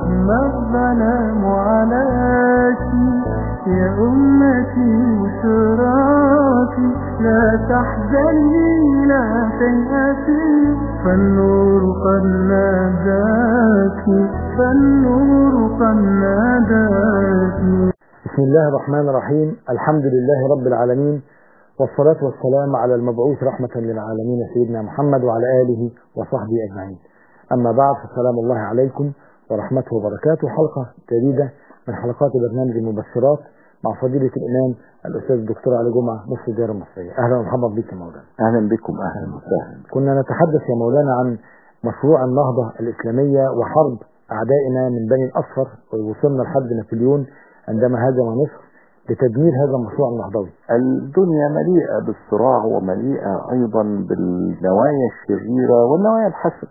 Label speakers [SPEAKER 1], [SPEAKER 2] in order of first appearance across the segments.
[SPEAKER 1] ما الظلام عليك يا أمتي وشراكي لا تحزني لا تيأسي فالنور قد ناداك فالنور قد ناداك
[SPEAKER 2] بسم الله الرحمن الرحيم الحمد لله رب العالمين والصلاة والسلام على المبعوث رحمة للعالمين سيدنا محمد وعلى آله وصحبه أجمعين أما بعد فسلام الله عليكم ورحمته وبركاته حلقة جديدة من حلقات برنامج المبشرات مع فضيلة الإمام الأستاذ الدكتور علي جمعة مفتي الدائرة المصرية أهلا ومرحبا بك يا مولانا
[SPEAKER 3] أهلا بكم أهلا وسهلا
[SPEAKER 2] كنا نتحدث يا مولانا عن مشروع النهضة الإسلامية وحرب أعدائنا من بني الأصفر ووصلنا لحد نابليون عندما هاجم مصر لتدمير هذا المشروع النهضوي
[SPEAKER 3] الدنيا مليئة بالصراع ومليئة أيضا بالنوايا الشريرة والنوايا الحسنة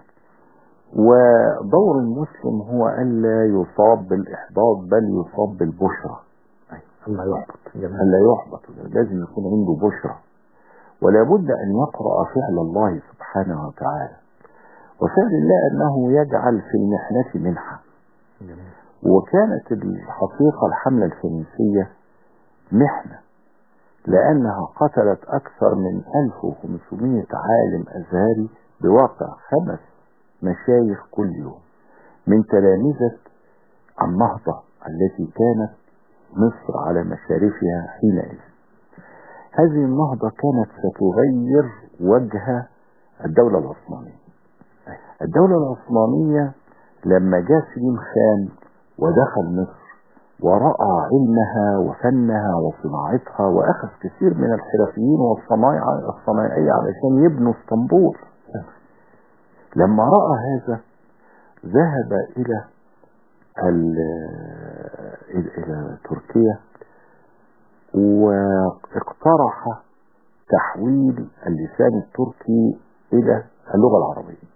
[SPEAKER 3] ودور المسلم هو ألا يصاب بالإحباط بل يصاب بالبشرى
[SPEAKER 2] أما يحبط جميل.
[SPEAKER 3] ألا يحبط لازم يكون عنده بشرى ولا بد أن يقرأ فعل الله سبحانه وتعالى وفعل الله أنه يجعل في المحنة منحة
[SPEAKER 2] جميل.
[SPEAKER 3] وكانت الحقيقة الحملة الفرنسية محنة لأنها قتلت أكثر من 1500 عالم أزهري بواقع خمس مشايخ كل يوم من تلامذة النهضة التي كانت مصر على مشارفها حينئذ هذه النهضة كانت ستغير وجه الدولة العثمانية الدولة العثمانية لما جاء سليم خان ودخل مصر ورأى علمها وفنها وصناعتها وأخذ كثير من الحرفيين والصنايع الصنايعية علشان يبنوا اسطنبول لما رأى هذا ذهب إلى إلى تركيا واقترح تحويل اللسان التركي إلى اللغة العربية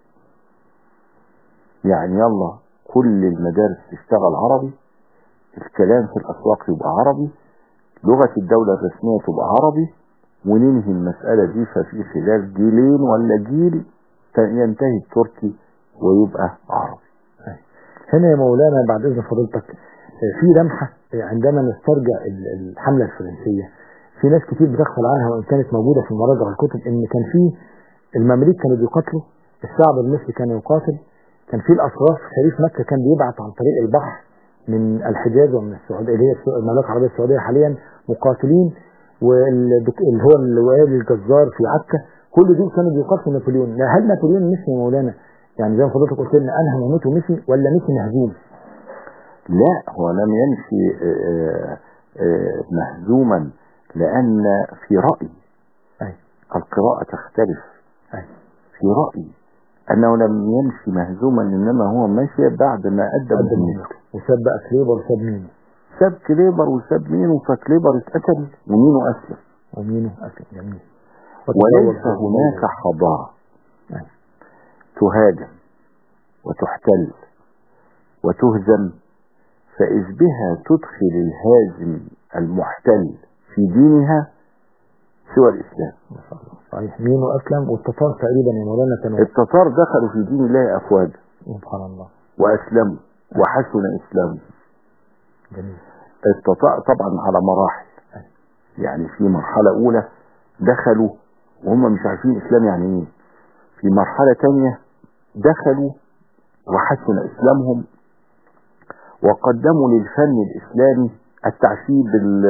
[SPEAKER 3] يعني يلا كل المدارس تشتغل عربي الكلام في الأسواق يبقى عربي لغة الدولة الرسمية تبقى عربي وننهي المسألة دي ففي خلال جيلين ولا جيل ينتهي التركي ويبقى عربي
[SPEAKER 2] هنا يا مولانا بعد إذن فضيلتك في لمحة عندما نسترجع الحملة الفرنسية في ناس كتير بتغفل عنها وإن كانت موجودة في مراجع الكتب إن كان في المماليك كانوا بيقاتلوا الشعب المصري كان يقاتل كان في الأشراف شريف مكة كان بيبعت عن طريق البحر من الحجاز ومن السعودية اللي هي المملكة العربية السعودية حاليا مقاتلين واللي هو الوالي الجزار في عكا كل دول كانوا بيقاتلوا نابليون هل نابليون مشي يا مولانا يعني زي ما فضلتك قلت لنا انهى مهمته ومشي ولا مشي مهزوم؟
[SPEAKER 3] لا هو لم يمشي آآ آآ مهزوما لأن في رأي
[SPEAKER 2] أي.
[SPEAKER 3] القراءة تختلف
[SPEAKER 2] أي.
[SPEAKER 3] في رأي أنه لم يمشي مهزوما إنما هو مشي بعد ما أدى مهمته
[SPEAKER 2] وساب بقى كليبر وساب مينو
[SPEAKER 3] ساب كليبر وساب مينو فكليبر اتقتل ومينو أسلم
[SPEAKER 2] ومينو أسلم جميل
[SPEAKER 3] وليس هناك حضارة
[SPEAKER 2] أي.
[SPEAKER 3] تهاجم وتحتل وتهزم فإذ بها تدخل الهازم المحتل في دينها سوى الإسلام
[SPEAKER 2] صحيح مينو أسلم والتتار تقريبا يا مولانا كانوا
[SPEAKER 3] التتار دخلوا في دين الله أفواجا
[SPEAKER 2] سبحان الله
[SPEAKER 3] وأسلموا وحسن إسلامهم
[SPEAKER 2] جميل
[SPEAKER 3] التتار طبعا على مراحل يعني في مرحلة أولى دخلوا وهم مش عارفين إسلام يعني إيه في مرحلة تانية دخلوا وحسن إسلامهم وقدموا للفن الإسلامي التعشيب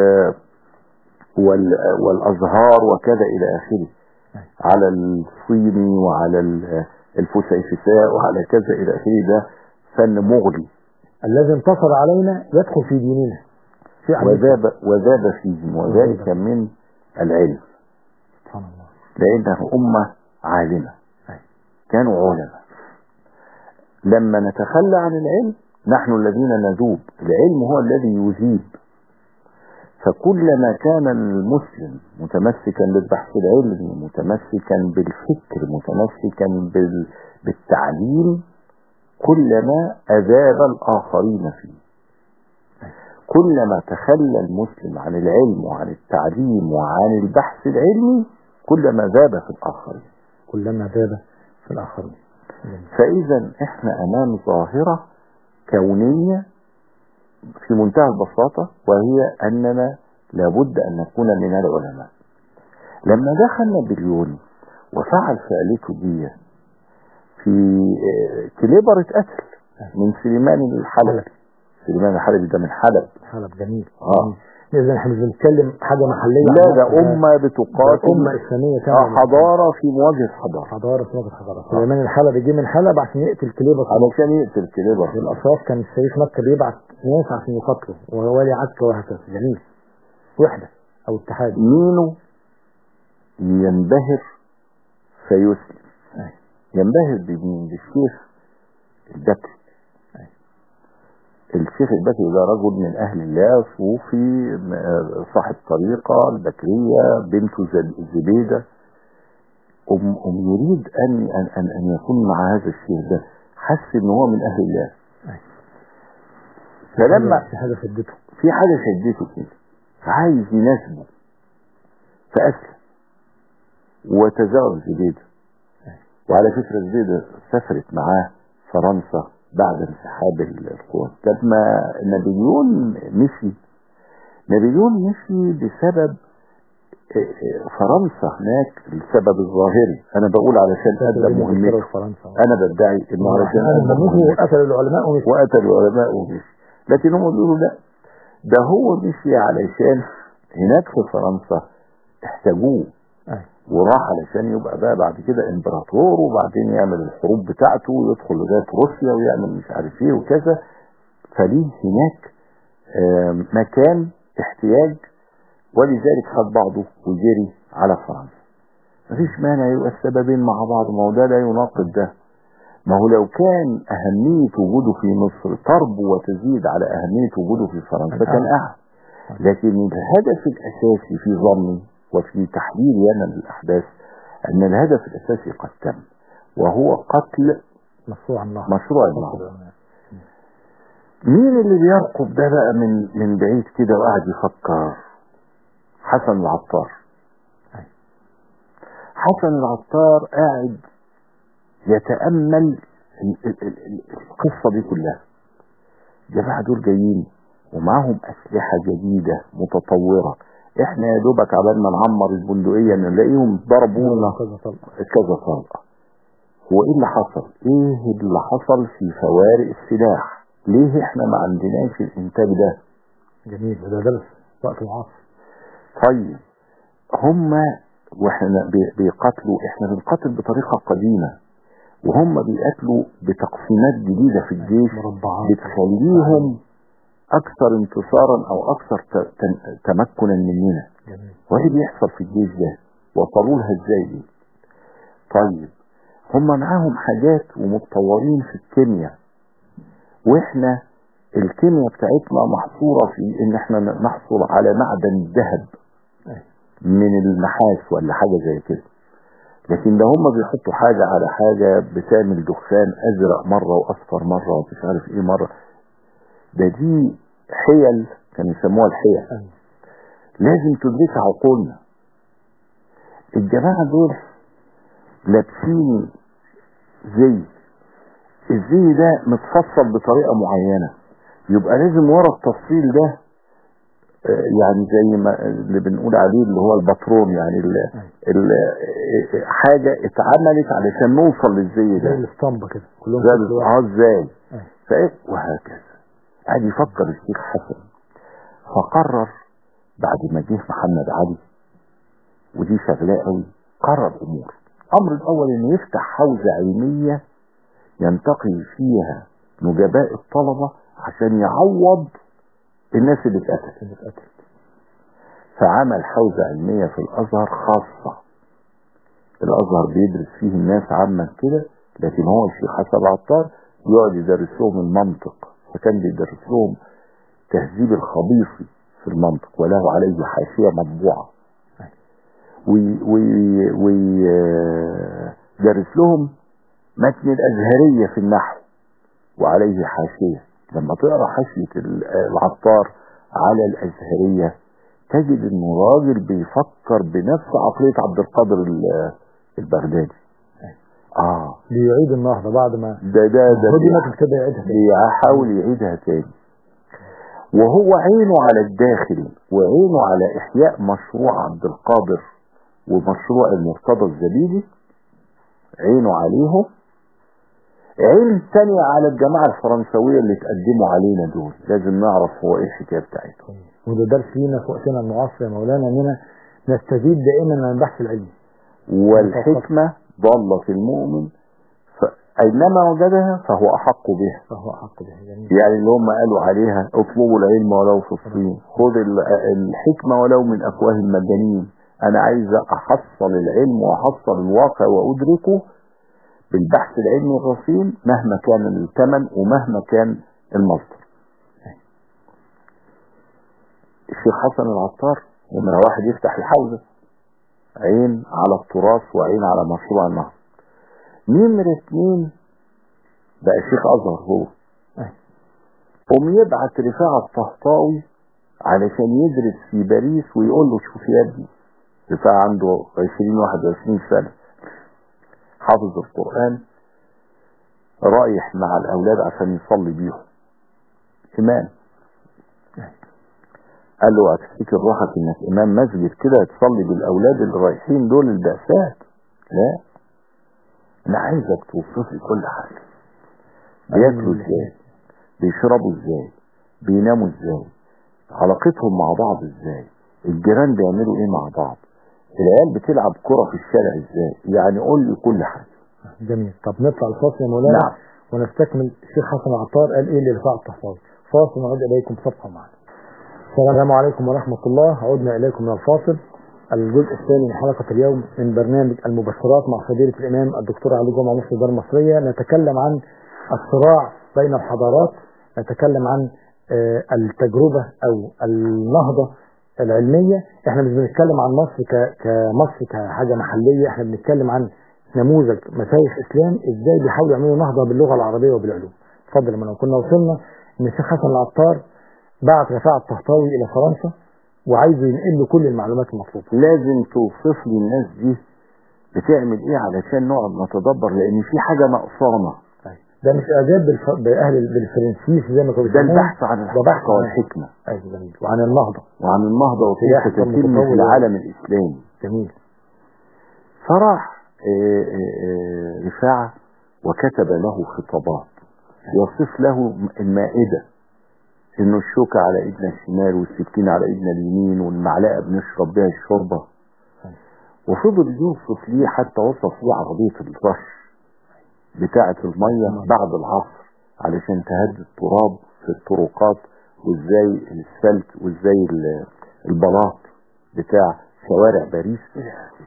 [SPEAKER 3] والأزهار وكذا إلى آخره على الصيني وعلى الفسيفساء وعلى كذا إلى آخره ده فن مغري
[SPEAKER 2] الذي انتصر علينا يدخل في ديننا
[SPEAKER 3] وذاب وذاب فيهم وذلك من العلم
[SPEAKER 2] سبحان الله
[SPEAKER 3] لأنها أمة عالمة كانوا علماء لما نتخلى عن العلم نحن الذين نذوب العلم هو الذي يذيب فكلما كان المسلم متمسكا بالبحث العلمي متمسكا بالفكر متمسكا بال... بالتعليم كلما أذاب الآخرين فيه كلما تخلى المسلم عن العلم وعن التعليم وعن البحث العلمي كلما ذاب في الآخرين
[SPEAKER 2] كلما ذاب في الآخرين
[SPEAKER 3] فإذا احنا أمام ظاهرة كونية في منتهى البساطة وهي أننا لابد أن نكون من العلماء لما دخل نابليون وفعل فعلته دي في آه، كليبر اتقتل من سليمان الحلبي سليمان الحلبي ده من حلب
[SPEAKER 2] حلب جميل
[SPEAKER 3] اه
[SPEAKER 2] اذا احنا مش بنتكلم حاجه محليه
[SPEAKER 3] لا
[SPEAKER 2] عن
[SPEAKER 3] ده
[SPEAKER 2] نفسها.
[SPEAKER 3] أمة
[SPEAKER 2] ده
[SPEAKER 3] بتقاتل
[SPEAKER 2] امه اسلاميه
[SPEAKER 3] آه،
[SPEAKER 2] كامله
[SPEAKER 3] حضارة في مواجهة حضارة
[SPEAKER 2] حضاره اسمها حضاره سليمان الحلبي جه من حلب عشان يقتل كليبر
[SPEAKER 3] علشان يقتل كليبر
[SPEAKER 2] الاشراف كان الشريف مكه بيبعت ناس عشان يقاتلوا وهو ولي عسكر وهكذا جميل وحده او اتحاد
[SPEAKER 3] مينو ينبهر فيسلم
[SPEAKER 2] أي.
[SPEAKER 3] ينبهر بمين بالشيخ البكري الشيخ البكري ده رجل من أهل الله صوفي م- صاحب طريقة البكرية بنته زب- زبيدة أم, أم يريد أن, أن, أن, أن يكون مع هذا الشيخ ده حس إن هو من أهل الله
[SPEAKER 2] أي.
[SPEAKER 3] فلما
[SPEAKER 2] في حاجه شدته
[SPEAKER 3] في حاجة شدته كده عايز يناسبه فأسلم وتزوج زبيدة وعلى فكرة زبيدة سافرت معاه فرنسا بعد انسحاب القوات لما نابليون مشي نابليون مشي بسبب آه، آه، فرنسا هناك السبب الظاهري انا بقول علشان ادى مهمته
[SPEAKER 2] في فرنسا
[SPEAKER 3] انا بدعي انه علشان ادى
[SPEAKER 2] موته
[SPEAKER 3] مهمته
[SPEAKER 2] قتل العلماء ومش
[SPEAKER 3] وقتل العلماء ومشي لكن هم بيقولوا لا ده هو مشي علشان هناك في فرنسا احتاجوه
[SPEAKER 2] أي.
[SPEAKER 3] وراح علشان يبقى بقى بعد كده امبراطور وبعدين يعمل الحروب بتاعته ويدخل لغايه روسيا ويعمل مش عارف ايه وكذا فليه هناك آم، مكان احتياج ولذلك خد بعضه وجري على فرنسا مفيش مانع يبقى السببين مع بعض ما هو ده لا يناقض ده ما هو لو كان أهمية وجوده في مصر تربو وتزيد على أهمية وجوده في فرنسا كان أعلى لكن الهدف الأساسي في ظني وفي تحليلي أنا للأحداث أن الهدف الأساسي قد تم وهو قتل
[SPEAKER 2] مشروع الله
[SPEAKER 3] مشروع النهضة مين اللي بيرقب ده بقى من من بعيد كده وقاعد يفكر حسن العطار
[SPEAKER 2] أي.
[SPEAKER 3] حسن العطار قاعد يتأمل ال- ال- ال- ال- القصة دي كلها الجماعة دول جايين ومعاهم أسلحة جديدة متطورة احنا يا دوبك عبال ما نعمر البندقية نلاقيهم ضربونا
[SPEAKER 2] كذا طلقه
[SPEAKER 3] كذا طلقة هو ايه اللي حصل ايه اللي حصل في فوارق السلاح ليه احنا ما عندناش الانتاج ده
[SPEAKER 2] جميل وده درس وقت العصر
[SPEAKER 3] طيب هم واحنا بي- بيقاتلوا احنا بنقاتل بطريقة قديمة وهم بيقاتلوا بتقسيمات جديدة في الجيش
[SPEAKER 2] مربعات
[SPEAKER 3] بتخليهم اكثر انتصارا او اكثر ت- تن- تمكنا مننا
[SPEAKER 2] جميل
[SPEAKER 3] وايه اللي بيحصل في الجيش ده وصلوا لها ازاي دي طيب هم معاهم حاجات ومتطورين في الكيمياء واحنا الكيمياء بتاعتنا محصورة في ان احنا نحصل على معدن الذهب
[SPEAKER 2] أي.
[SPEAKER 3] من النحاس ولا حاجة زي كده لكن ده هم بيحطوا حاجة على حاجة بتعمل دخان ازرق مرة واصفر مرة ومش عارف ايه مرة ده دي حيل كانوا يسموها الحيل
[SPEAKER 2] أي.
[SPEAKER 3] لازم تدركها عقولنا الجماعة دول لابسين زي الزي ده متفصل بطريقة معينة يبقى لازم ورا التفصيل ده آه، يعني زي ما اللي بنقول عليه اللي هو الباترون يعني ال ال حاجة اتعملت علشان نوصل للزي
[SPEAKER 2] زي
[SPEAKER 3] ده
[SPEAKER 2] الاسطمبة كده كلهم
[SPEAKER 3] زي
[SPEAKER 2] شكل واحد.
[SPEAKER 3] اه ازاي
[SPEAKER 2] أي.
[SPEAKER 3] فايه وهكذا قاعد يفكر الشيخ حسن فقرر بعد ما جه محمد علي ودي شغلاه قوي قرر امور الامر الاول انه يفتح حوزه علميه ينتقي فيها نجباء الطلبه عشان يعوض الناس اللي اتقتلت
[SPEAKER 2] اللي اتقتل
[SPEAKER 3] فعمل حوزه علميه في الازهر خاصه الازهر بيدرس فيه الناس عامه كده لكن هو الشيخ حسن العطار يقعد يدرس لهم المنطق فكان بيدرس لهم تهذيب الخبيصي في المنطق وله عليه حاشيه مطبوعه ويدرس لهم متن الازهريه في النحو وعليه حاشيه لما تقرا حاشيه ال- العطار على الازهريه تجد انه راجل بيفكر بنفس عقليه عبد القادر ال- البغدادي اه
[SPEAKER 2] بيعيد النهضة بعد ما
[SPEAKER 3] ده ده ده
[SPEAKER 2] خدي
[SPEAKER 3] بي-
[SPEAKER 2] ما تبتدى يعيدها تاني.
[SPEAKER 3] بيحاول يعيدها تاني وهو عينه على الداخل وعينه على إحياء مشروع عبد القادر ومشروع المرتضى الزبيدي عينه عليهم عين تانية على الجماعة الفرنسوية اللي تقدموا علينا دول لازم نعرف هو ايه الحكاية بتاعتهم
[SPEAKER 2] وده درس لينا في وقتنا المعاصر يا مولانا اننا نستزيد دائما من البحث العلمي
[SPEAKER 3] والحكمة ضالة في المؤمن فأينما وجدها فهو أحق بها
[SPEAKER 2] فهو احق به جميل
[SPEAKER 3] يعني اللي هم قالوا عليها اطلبوا العلم ولو في الصين خذ ال- الحكمة ولو من أفواه المجانين أنا عايز أحصل العلم وأحصل الواقع وأدركه بالبحث العلمي الرصين مهما كان الثمن ومهما كان المصدر الشيخ حسن العطار نمرة واحد يفتح الحوزة عين على التراث وعين على مشروع النهضة نمرة اتنين بقى شيخ أزهر هو قوم يبعت رفاعة الطهطاوي علشان يدرس في باريس ويقول له شوف يا ابني رفاعة عنده 20 21 سنة حافظ القرآن رايح مع الأولاد عشان يصلي بيهم إمام قال له هتفتكر روحك انك امام مسجد كده تصلي بالاولاد اللي رايحين دول البعثات لا انا عايزك توصف لي كل حاجه بياكلوا ازاي بيشربوا ازاي بيناموا ازاي علاقتهم مع بعض ازاي الجيران بيعملوا ايه مع بعض العيال بتلعب كرة في الشارع ازاي يعني قول لي كل حاجة
[SPEAKER 2] جميل طب نطلع الفاصل يا مولانا
[SPEAKER 3] نعم.
[SPEAKER 2] ونستكمل الشيخ حسن عطار قال ايه لرفاع الطحطاوي فاصل نعود اليكم صفحه معنا السلام عليكم ورحمه الله عدنا اليكم من الفاصل الجزء الثاني من حلقه اليوم من برنامج المبشرات مع فضيله الامام الدكتور علي جمعه مفتي الدار المصريه نتكلم عن الصراع بين الحضارات نتكلم عن آه، التجربه او النهضه العلميه احنا مش بنتكلم عن مصر ك- كمصر كحاجه محليه احنا بنتكلم عن نموذج مشايخ اسلام ازاي بيحاولوا يعملوا نهضه باللغه العربيه وبالعلوم اتفضل يا منى كنا وصلنا ان الشيخ حسن العطار بعت رفاعة الطهطاوي الى فرنسا وعايز ينقل له كل المعلومات المطلوبه
[SPEAKER 3] لازم توصف لي الناس دي بتعمل ايه علشان نقعد نتدبر لان في حاجة نقصانة
[SPEAKER 2] ده مش اعجاب بالف... باهل بالفرنسيس زي ما كانوا
[SPEAKER 3] ده
[SPEAKER 2] بيسموه.
[SPEAKER 3] البحث عن
[SPEAKER 2] ده بحث
[SPEAKER 3] الحقيقة
[SPEAKER 2] عن-
[SPEAKER 3] والحكمة
[SPEAKER 2] ايوه جميل وعن النهضه
[SPEAKER 3] وعن النهضة وكيف
[SPEAKER 2] يحصل
[SPEAKER 3] تتم في
[SPEAKER 2] متطور.
[SPEAKER 3] العالم الإسلامي
[SPEAKER 2] جميل
[SPEAKER 3] فراح آه، آه، آه، رفاعة وكتب له خطابات يصف له المائدة انه الشوكة على ايدنا الشمال والسكين على ايدنا اليمين والمعلقة بنشرب بيها الشوربة وفضل يوصف ليه حتى وصف ليه عربية الرش بتاعة المية بعد العصر علشان تهدي التراب في الطرقات وازاي الاسفلت وازاي ال- البلاط بتاع شوارع باريس إلى آخره.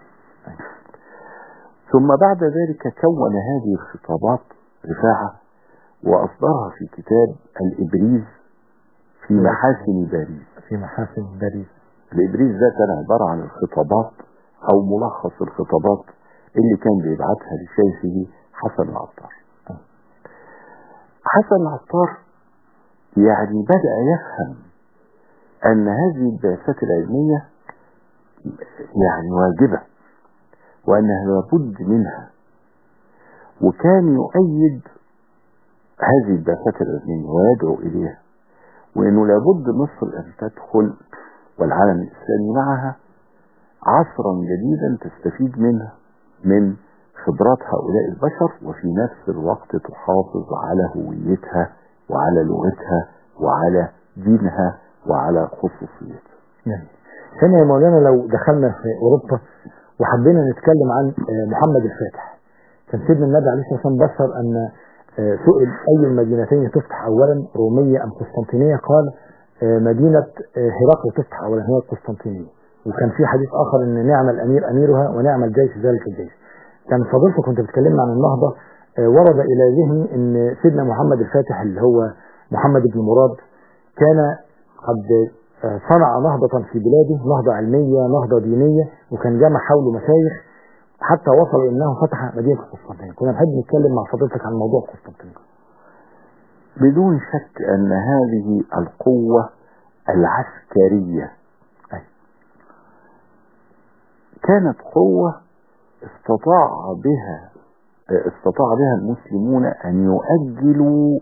[SPEAKER 3] ثم بعد ذلك كون هذه الخطابات رفاعة وأصدرها في كتاب الإبريز في محاسن باريس
[SPEAKER 2] في محاسن باريس
[SPEAKER 3] الإبريز ده كان عبارة عن الخطابات أو ملخص الخطابات اللي كان بيبعتها لشيخه حسن العطار حسن العطار يعني بدأ يفهم أن هذه البعثات العلمية يعني واجبة وأنها لابد منها وكان يؤيد هذه البعثات العلمية ويدعو إليها وأنه لابد مصر أن تدخل والعالم الإسلامي معها عصرا جديدا تستفيد منه من خبرات هؤلاء البشر وفي نفس الوقت تحافظ على هويتها وعلى لغتها وعلى دينها وعلى خصوصيتها
[SPEAKER 2] يعني هنا يا مولانا لو دخلنا في اوروبا وحبينا نتكلم عن آه، محمد الفاتح كان سيدنا النبي عليه الصلاه والسلام بشر ان آه، سئل اي المدينتين تفتح اولا روميه ام قسطنطينيه قال آه، مدينه آه، هرقل تفتح اولا هي القسطنطينيه وكان في حديث اخر ان نعم الامير اميرها ونعم الجيش ذلك الجيش كان فضيلتك كنت بتكلمنا عن النهضه آه، ورد الى ذهني ان سيدنا محمد الفاتح اللي هو محمد بن مراد كان قد آه، صنع نهضة في بلاده نهضة علمية نهضة دينية وكان جمع حوله مشايخ حتى وصل انه فتح مدينة قسطنطينية كنا نحب نتكلم مع فضيلتك عن موضوع قسطنطينية
[SPEAKER 3] بدون شك أن هذه القوة العسكرية
[SPEAKER 2] أي.
[SPEAKER 3] كانت قوة استطاع بها استطاع بها المسلمون أن يؤجلوا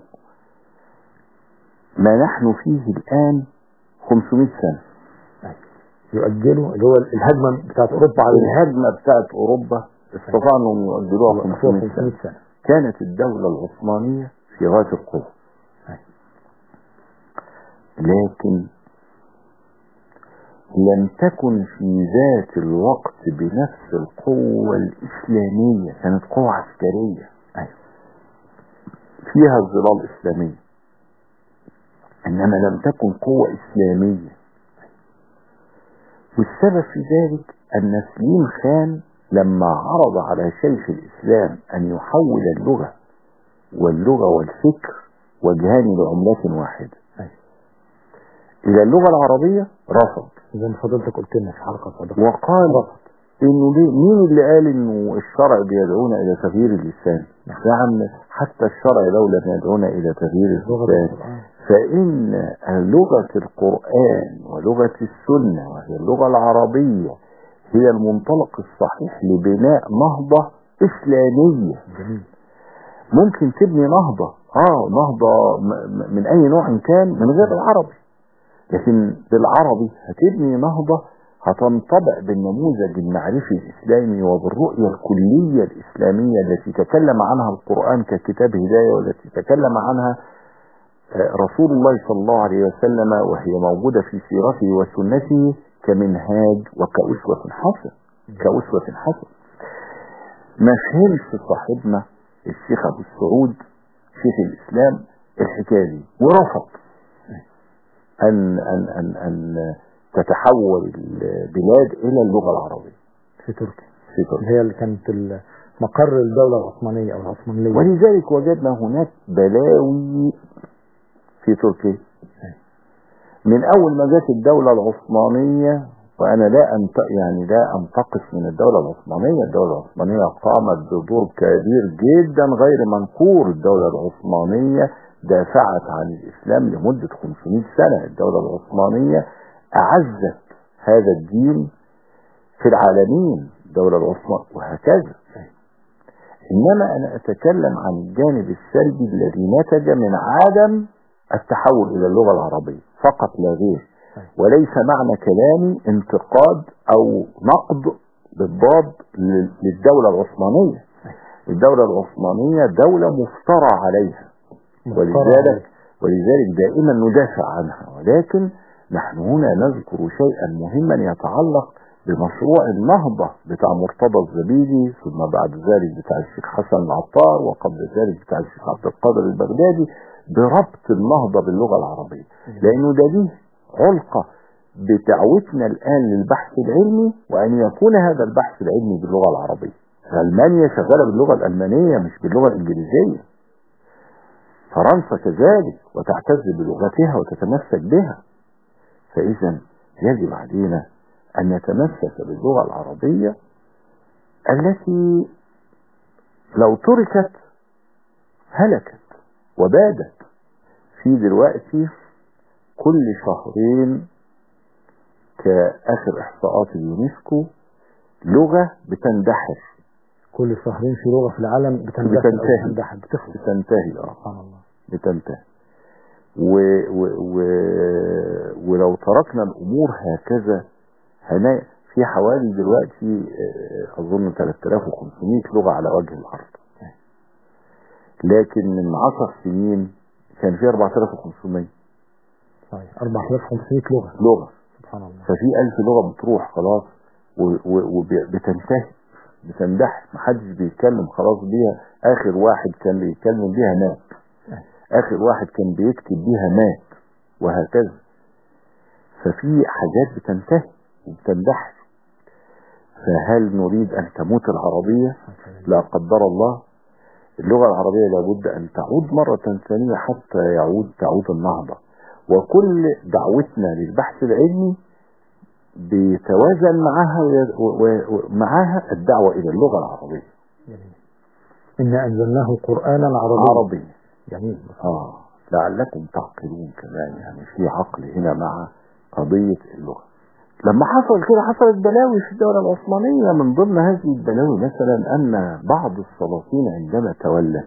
[SPEAKER 3] ما نحن فيه الآن 500 سنة
[SPEAKER 2] يؤجلوا اللي هو الهجمة بتاعت أوروبا على
[SPEAKER 3] الهجمة بتاعت أوروبا استطاعوا أنهم يؤجلوها 500 سنة
[SPEAKER 2] 500 سنة
[SPEAKER 3] كانت الدولة العثمانية في غاية القوة لكن لم تكن في ذات الوقت بنفس القوة الإسلامية كانت قوة عسكرية فيها الظلال الإسلامية إنما لم تكن قوة إسلامية والسبب في ذلك أن سليم خان لما عرض على شيخ الإسلام أن يحول اللغة واللغة والفكر وجهان لعملة واحدة إلى اللغة العربية رفض
[SPEAKER 2] زي ما فضلتك قلت لنا في حلقة سابقة
[SPEAKER 3] وقال إنه ليه مين اللي قال إنه الشرع بيدعونا إلى تغيير اللسان يا عم حتى الشرع لو لم يدعونا إلى تغيير
[SPEAKER 2] لغة
[SPEAKER 3] اللسان
[SPEAKER 2] القرآن
[SPEAKER 3] فإن لغة القرآن ولغة السنة وهي اللغة العربية هي المنطلق الصحيح لبناء نهضة إسلامية
[SPEAKER 2] جميل
[SPEAKER 3] ممكن تبني نهضة اه نهضة م- م- من أي نوع كان من غير العربي لكن بالعربي هتبني نهضة هتنطبق بالنموذج المعرفي الإسلامي وبالرؤية الكلية الإسلامية التي تكلم عنها القرآن ككتاب هداية والتي تكلم عنها آه، رسول الله صلى الله عليه وسلم وهي موجودة في سيرته وسنته كمنهاج وكأسوة حسن كأسوة حسن ما فهمش صاحبنا الشيخ أبو السعود شيخ الإسلام الحكاية دي ورفض أن أن أن أن تتحول البلاد إلى اللغة العربية
[SPEAKER 2] في تركيا
[SPEAKER 3] في
[SPEAKER 2] اللي
[SPEAKER 3] تركيا
[SPEAKER 2] هي اللي كانت ال- مقر الدولة العثمانية أو العثمانية
[SPEAKER 3] ولذلك وجدنا هناك بلاوي في تركيا من أول ما جت الدولة العثمانية وأنا لا أنت يعني لا أنتقص من الدولة العثمانية، الدولة العثمانية قامت بدور كبير جدا غير منكور، الدولة العثمانية دافعت عن الإسلام لمدة 500 سنة، الدولة العثمانية أعزت هذا الدين في العالمين، الدولة العثمانية وهكذا. إنما أنا أتكلم عن الجانب السلبي الذي نتج من عدم التحول إلى اللغة العربية فقط لا غير وليس معنى كلامي انتقاد أو نقد بالضاد لل- للدولة العثمانية الدولة العثمانية دولة مفترى عليها ولذلك ولذلك دائما ندافع عنها ولكن نحن هنا نذكر شيئا مهما يتعلق بمشروع النهضة بتاع مرتضى الزبيدي ثم بعد ذلك بتاع الشيخ حسن العطار وقبل ذلك بتاع الشيخ عبد القادر البغدادي بربط النهضة باللغة العربية لأنه ده دي علقة بدعوتنا الآن للبحث العلمي وأن يكون هذا البحث العلمي باللغة العربية ألمانيا شغالة باللغة الألمانية مش باللغة الإنجليزية فرنسا كذلك وتعتز بلغتها وتتمسك بها فإذا يجب علينا أن نتمسك باللغة العربية التي لو تركت هلكت وبادت في دلوقتي كل شهرين كآخر إحصاءات اليونسكو لغة بتندحر
[SPEAKER 2] كل شهرين في لغة في العالم بتندحر أو
[SPEAKER 3] بتنتهي.
[SPEAKER 2] بتندحر بتخلص
[SPEAKER 3] بتنتهي اه
[SPEAKER 2] سبحان الله
[SPEAKER 3] بتنتهي و و و ولو تركنا الأمور هكذا هنا في حوالي دلوقتي آه، أظن 3500 لغة على وجه الأرض لكن من 10 سنين كان في 4500
[SPEAKER 2] صحيح 4500 لغة
[SPEAKER 3] لغة
[SPEAKER 2] سبحان الله
[SPEAKER 3] ففي ألف لغة بتروح خلاص وبتنتهي بتندحر محدش بيتكلم خلاص بيها آخر واحد كان بيتكلم بيها مات آخر واحد كان بيكتب بيها مات وهكذا ففي حاجات بتنتهي وبتندحر فهل نريد أن تموت العربية لا قدر الله اللغة العربية لابد أن تعود مرة ثانية حتى يعود تعود النهضة وكل دعوتنا للبحث العلمي بيتوازن معها ومعها الدعوة إلى اللغة العربية
[SPEAKER 2] جميل إنا أنزلناه قرآنا عربيا
[SPEAKER 3] عربي
[SPEAKER 2] جميل
[SPEAKER 3] آه لعلكم تعقلون كمان يعني في عقل هنا مع قضية اللغة لما حصل كده حصلت بلاوي في الدولة العثمانية من ضمن هذه البلاوي مثلا أن بعض السلاطين عندما تولت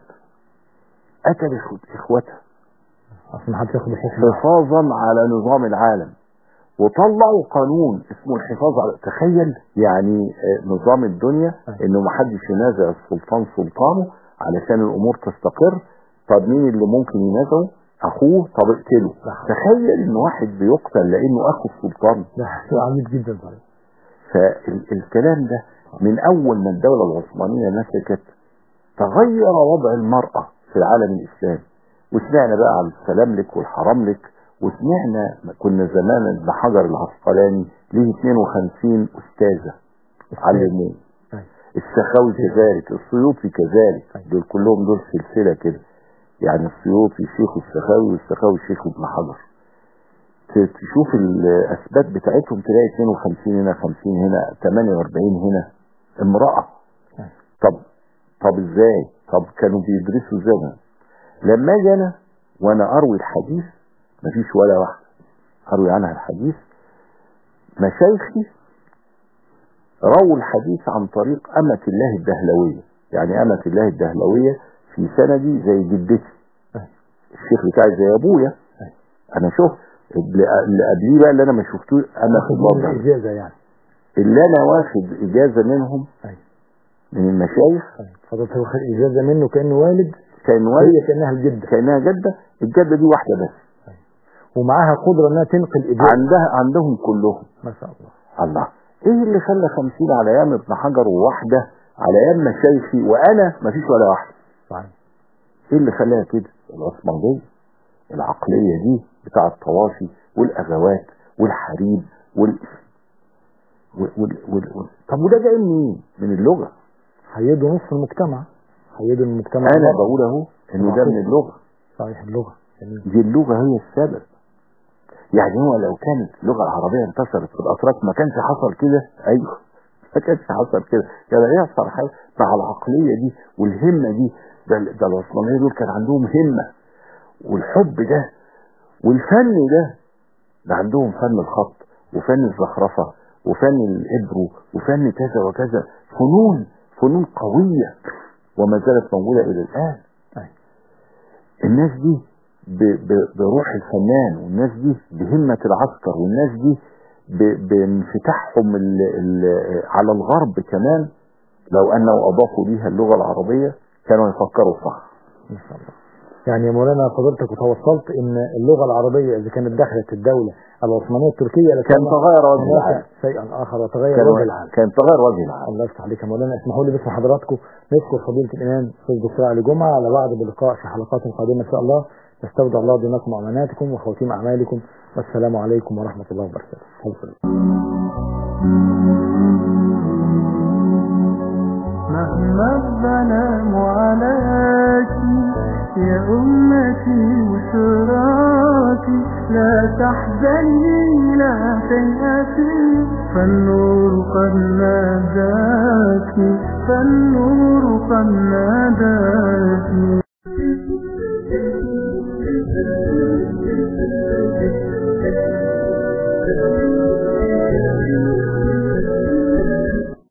[SPEAKER 3] قتل إخوة- إخوتها
[SPEAKER 2] اصل ما حدش ياخد الحكم
[SPEAKER 3] حفاظا على نظام العالم وطلعوا قانون اسمه الحفاظ على تخيل يعني آه، نظام الدنيا
[SPEAKER 2] أيوة.
[SPEAKER 3] انه محدش ينازع السلطان سلطانه علشان الامور تستقر طب مين اللي ممكن ينازعه اخوه طب اقتله
[SPEAKER 2] لا حول.
[SPEAKER 3] تخيل ان واحد بيقتل لانه اخو السلطان
[SPEAKER 2] ده شيء عميق جدا طيب
[SPEAKER 3] فالكلام ده من اول ما الدولة العثمانية مسكت تغير وضع المرأة في العالم الاسلامي وسمعنا بقى عن السلاملك والحرملك وسمعنا كنا زمان ابن حجر العسقلاني ليه 52 استاذة علموه
[SPEAKER 2] أيوة.
[SPEAKER 3] السخاوي كذلك السيوطي كذلك
[SPEAKER 2] أيوة.
[SPEAKER 3] دول كلهم دول سلسلة كده يعني السيوطي شيخ السخاوي والسخاوي شيخ ابن حجر ت- تشوف الأسباب بتاعتهم تلاقي 52 هنا 50 هنا 48 هنا امرأة
[SPEAKER 2] أيوة.
[SPEAKER 3] طب طب ازاي طب كانوا بيدرسوا ازاي لما اجي انا وانا اروي الحديث مفيش ولا واحدة اروي عنها الحديث مشايخي رووا الحديث عن طريق أمة الله الدهلوية يعني أمة الله الدهلوية في سندي زي جدتي
[SPEAKER 2] أيوة.
[SPEAKER 3] الشيخ بتاعي زي أبويا
[SPEAKER 2] أيوة.
[SPEAKER 3] أنا شفت اللي اللي قبليه بقى اللي أنا ما شفتوش أنا
[SPEAKER 2] واخد
[SPEAKER 3] في
[SPEAKER 2] منه
[SPEAKER 3] الوضع
[SPEAKER 2] اجازه يعني
[SPEAKER 3] اللي أنا واخد إجازة منهم
[SPEAKER 2] أيوة.
[SPEAKER 3] من المشايخ
[SPEAKER 2] أيوة. فضلت واخد اجازه منه كانه والد
[SPEAKER 3] كان والد
[SPEAKER 2] هي كانها الجده
[SPEAKER 3] كأنها جدة الجدة دي واحدة بس
[SPEAKER 2] ومعاها قدره انها تنقل اجازه
[SPEAKER 3] عندها عندهم كلهم
[SPEAKER 2] ما شاء الله
[SPEAKER 3] الله ايه اللي خلى خمسين على ايام ابن حجر وواحدة على ايام مشايخي وانا مفيش ولا واحدة
[SPEAKER 2] صحيح
[SPEAKER 3] ايه اللي خلاها كده العثمانية العقلية دي بتاع الطوافي والاغوات والحريب وال... وال... وال... وال... وال... طب وده جاي منين من اللغة
[SPEAKER 2] حيدوا نص المجتمع حيدوا المجتمع
[SPEAKER 3] انا
[SPEAKER 2] بره.
[SPEAKER 3] بقول اهو انه ده من اللغة
[SPEAKER 2] صحيح اللغه جميل
[SPEAKER 3] دي اللغة هي السبب يعني هو لو كانت اللغة العربية انتشرت في الأتراك ما كانش حصل كده أيوه ما كانش حصل كده كان هيحصل حاجة مع العقلية دي والهمة دي ده, ده العثمانية دول كان عندهم همة والحب ده والفن ده ده عندهم فن الخط وفن الزخرفة وفن الإبرو وفن كذا وكذا فنون فنون قوية وما زالت موجودة إلى الآن
[SPEAKER 2] أيوة.
[SPEAKER 3] الناس دي ب- ب- بروح الفنان والناس دي بهمة العسكر والناس دي ب- بانفتاحهم ال ال على الغرب كمان لو أنه أضافوا ليها اللغة العربية كانوا يفكروا صح
[SPEAKER 2] ما شاء الله يعني يا مولانا فضلتك وتوصلت ان اللغه العربيه اذا كانت دخلت الدوله العثمانيه التركيه لكان
[SPEAKER 3] كان تغير وجه
[SPEAKER 2] هناك
[SPEAKER 3] العالم
[SPEAKER 2] شيئا اخر وتغير وجه
[SPEAKER 3] كان,
[SPEAKER 2] العالم
[SPEAKER 3] كان تغير وجه العالم
[SPEAKER 2] الله يفتح عليك يا مولانا اسمحوا لي باسم حضراتكم نشكر فضيله الامام استاذ دكتور علي جمعه على وعد بلقاء في حلقات قادمه ان شاء الله نستودع الله دينكم واماناتكم وخواتيم اعمالكم والسلام عليكم ورحمه الله وبركاته حفظ
[SPEAKER 1] مهما الظلام عليك يا أمتي وشراكي لا تحزني لا تيأسي فالنور قد ناداك فالنور قد ناداك